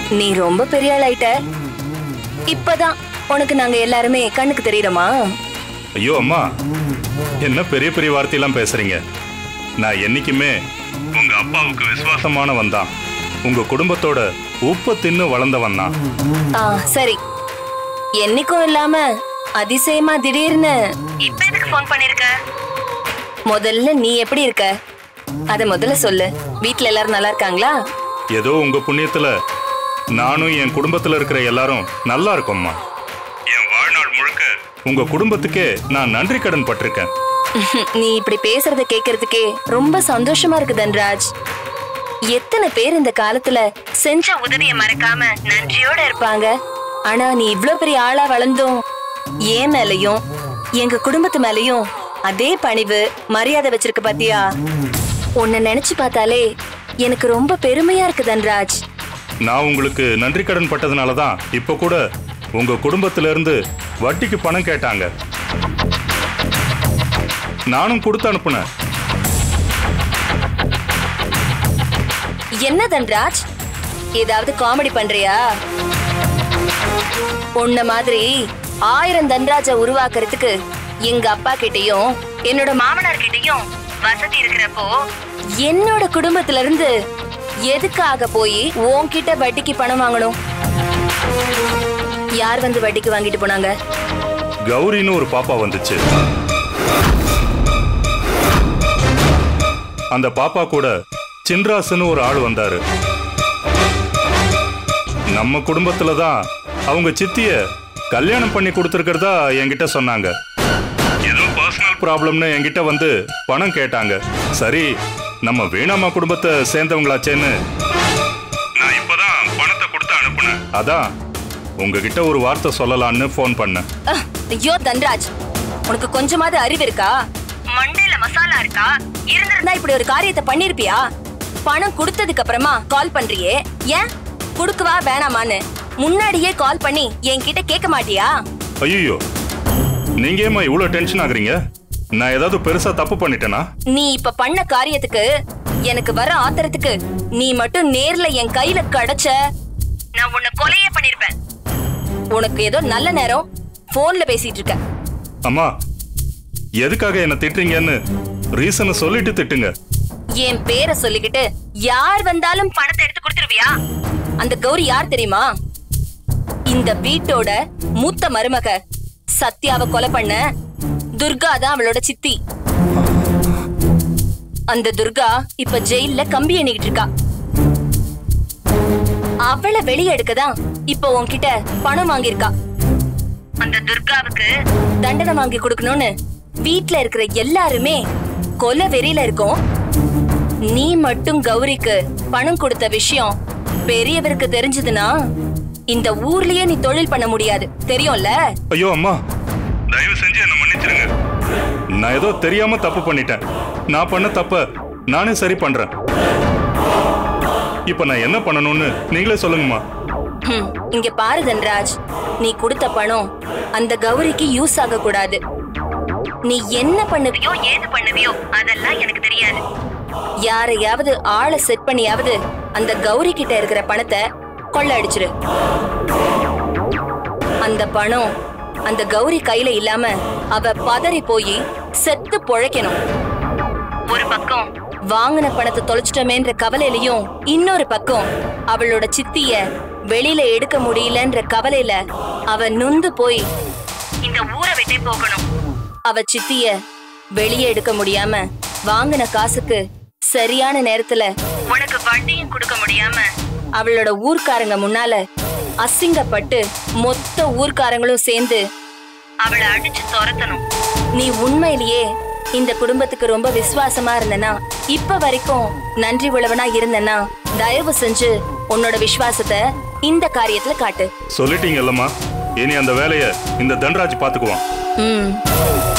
நீ ரொம்ப பெரிய ஆள் ஆயிட்ட இப்பதான் உனக்கு நாங்க எல்லாருமே கண்ணுக்கு தெரியறோமா ஐயோ அம்மா என்ன பெரிய பெரிய வார்த்தையெல்லாம் பேசுறீங்க நான் என்னைக்குமே உங்க அப்பாவுக்கு விசுவாசமானவன் தான் உங்க குடும்பத்தோட உப்ப தின்னு வளர்ந்தவன் தான் ஆ சரி என்னைக்கும் இல்லாம அதிசயமா திடீர்னு இப்ப எதுக்கு ஃபோன் பண்ணிருக்க முதல்ல நீ எப்படி இருக்க அத முதல்ல சொல்லு வீட்ல எல்லாரும் நல்லா இருக்காங்களா ஏதோ உங்க புண்ணியத்துல நானும் என் குடும்பத்துல இருக்கிற எல்லாரும் நல்லா இருக்கோம்மா என் வாழ்நாள் முழுக்க உங்க குடும்பத்துக்கே நான் நன்றி கடன் பட்டிருக்கேன் நீ இப்படி பேசுறத கேக்குறதுக்கே ரொம்ப சந்தோஷமா இருக்கு தன்ராஜ் எத்தனை பேர் இந்த காலத்துல செஞ்ச உதவிய மறக்காம நன்றியோட இருப்பாங்க ஆனா நீ இவ்ளோ பெரிய ஆளா வளர்ந்தும் ஏன் மேலயும் எங்க குடும்பத்து மேலயும் அதே பணிவு மரியாதை வச்சிருக்க பாத்தியா உன்னை நினைச்சு பார்த்தாலே எனக்கு ரொம்ப பெருமையா இருக்கு தன்ராஜ் நான் உங்களுக்கு நன்றி கடன் பட்டதுனால தான் இப்போ கூட உங்க குடும்பத்துல இருந்து வட்டிக்கு பணம் கேட்டாங்க நானும் கொடுத்து அனுப்புனேன் என்ன தன்ராஜ் ஏதாவது காமெடி பண்றியா உன்ன மாதிரி ஆயிரம் தன்ராஜ உருவாக்குறதுக்கு எங்க அப்பா கிட்டயும் என்னோட மாமனார் கிட்டயும் வசதி இருக்கிறப்போ என்னோட குடும்பத்துல இருந்து எதுக்காக போய் உன்கிட்ட வட்டிக்கு பணம் வாங்கணும் யார் வந்து வட்டிக்கு வாங்கிட்டு போனாங்க கௌரின்னு ஒரு பாப்பா வந்துச்சு அந்த பாப்பா கூட சின்ராசுன்னு ஒரு ஆள் வந்தாரு நம்ம குடும்பத்துல தான் அவங்க சித்திய கல்யாணம் பண்ணி கொடுத்துருக்கிறதா என்கிட்ட சொன்னாங்க ஏதோ பர்சனல் ப்ராப்ளம்னு என்கிட்ட வந்து பணம் கேட்டாங்க சரி நம்ம வீணாமா குடும்பத்தை சேர்ந்தவங்களாச்சேன்னு நான் இப்பதான் பணத்தை கொடுத்து அனுப்புனேன் அதான் உங்ககிட்ட ஒரு வார்த்தை சொல்லலான்னு ஃபோன் பண்ணேன் அஹ், ஐயோ தன்ராஜ் உனக்கு கொஞ்சமாவது அறிவு இருக்கா மண்டையில மசாலா இருக்கா இருந்திருந்தா இப்படி ஒரு காரியத்தை பண்ணிருப்பியா பணம் கொடுத்ததுக்கு அப்புறமா கால் பண்றியே ஏன் குடுக்கவா வேணாமான்னு முன்னாடியே கால் பண்ணி என்கிட்ட கேட்க மாட்டியா ஐயோ நீங்க ஏமா இவ்வளவு டென்ஷன் ஆகுறீங்க நான் ஏதாவது பெருசா தப்பு பண்ணிட்டேனா நீ இப்ப பண்ண காரியத்துக்கு எனக்கு வர ஆத்திரத்துக்கு நீ மட்டும் நேர்ல என் கையில கிடைச்ச நான் உன்னை கொலையே பண்ணிருப்பேன் உனக்கு ஏதோ நல்ல நேரம் போன்ல பேசிட்டு இருக்க அம்மா எதுக்காக என்ன திட்டுறீங்கன்னு ரீசனை சொல்லிட்டு திட்டுங்க என் பேரை சொல்லிக்கிட்டு யார் வந்தாலும் பணத்தை எடுத்து கொடுத்துருவியா அந்த கௌரி யார் தெரியுமா இந்த வீட்டோட மூத்த மருமக சத்யாவை கொலை பண்ண துர்கா தான் அவளோட சித்தி அந்த துர்கா இப்ப ஜெயில்ல கம்பி எண்ணிக்கிட்டு இருக்கா அவளை வெளியே எடுக்கதான் இப்ப உன்கிட்ட பணம் வாங்கியிருக்கா அந்த துர்காவுக்கு தண்டனை வாங்கி கொடுக்கணும்னு வீட்ல இருக்கிற எல்லாருமே கொலை வெறியில இருக்கோம் நீ மட்டும் கௌரிக்கு பணம் கொடுத்த விஷயம் பெரியவருக்கு தெரிஞ்சதுன்னா இந்த ஊர்லயே நீ தொழில் பண்ண முடியாது தெரியும்ல ஐயோ அம்மா தயவு செஞ்சு என்ன மன்னிச்சிருங்க நான் ஏதோ தெரியாம தப்பு பண்ணிட்டேன் நான் பண்ண தப்ப நானே சரி பண்றேன் இப்ப நான் என்ன பண்ணணும்னு நீங்களே சொல்லுங்கம்மா ஹம், இங்க பாரு தன்ராஜ் நீ கொடுத்த பணம் அந்த கௌரிக்கு யூஸ் ஆக கூடாது நீ என்ன பண்ணுவியோ ஏது பண்ணுவியோ அதெல்லாம் எனக்கு தெரியாது யாரையாவது ஆளை செட் பண்ணியாவது அந்த கௌரி கிட்ட இருக்கிற பணத்தை கொள்ள அடிச்சிரு அந்த பணம் அந்த கௌரி கையில இல்லாம அவ பதறி போய் செத்து பொழைக்கணும் ஒரு பக்கம் வாங்கின பணத்தை தொலைச்சிட்டோமேன்ற கவலையிலயும் இன்னொரு பக்கம் அவளோட சித்திய வெளியில எடுக்க முடியலன்ற கவலையில அவ நொந்து போய் இந்த ஊரை விட்டே போகணும் அவ சித்திய வெளியே எடுக்க முடியாம வாங்கின காசுக்கு சரியான நேரத்துல உனக்கு வட்டியும் கொடுக்க முடியாம அவளோட ஊர்க்காரங்க முன்னால அசிங்கப்பட்டு மொத்த ஊர்க்காரங்களும் சேர்ந்து அவளை அடிச்சு துரத்தணும் நீ உண்மையிலேயே இந்த குடும்பத்துக்கு ரொம்ப விசுவாசமா இருந்தனா இப்ப வரைக்கும் நன்றி உள்ளவனா இருந்தனா தயவு செஞ்சு உன்னோட விசுவாசத்தை இந்த காரியத்துல காட்டு சொல்லிட்டீங்கல்லம்மா இனி அந்த வேலையை இந்த தன்ராஜ் பாத்துக்குவான் ம்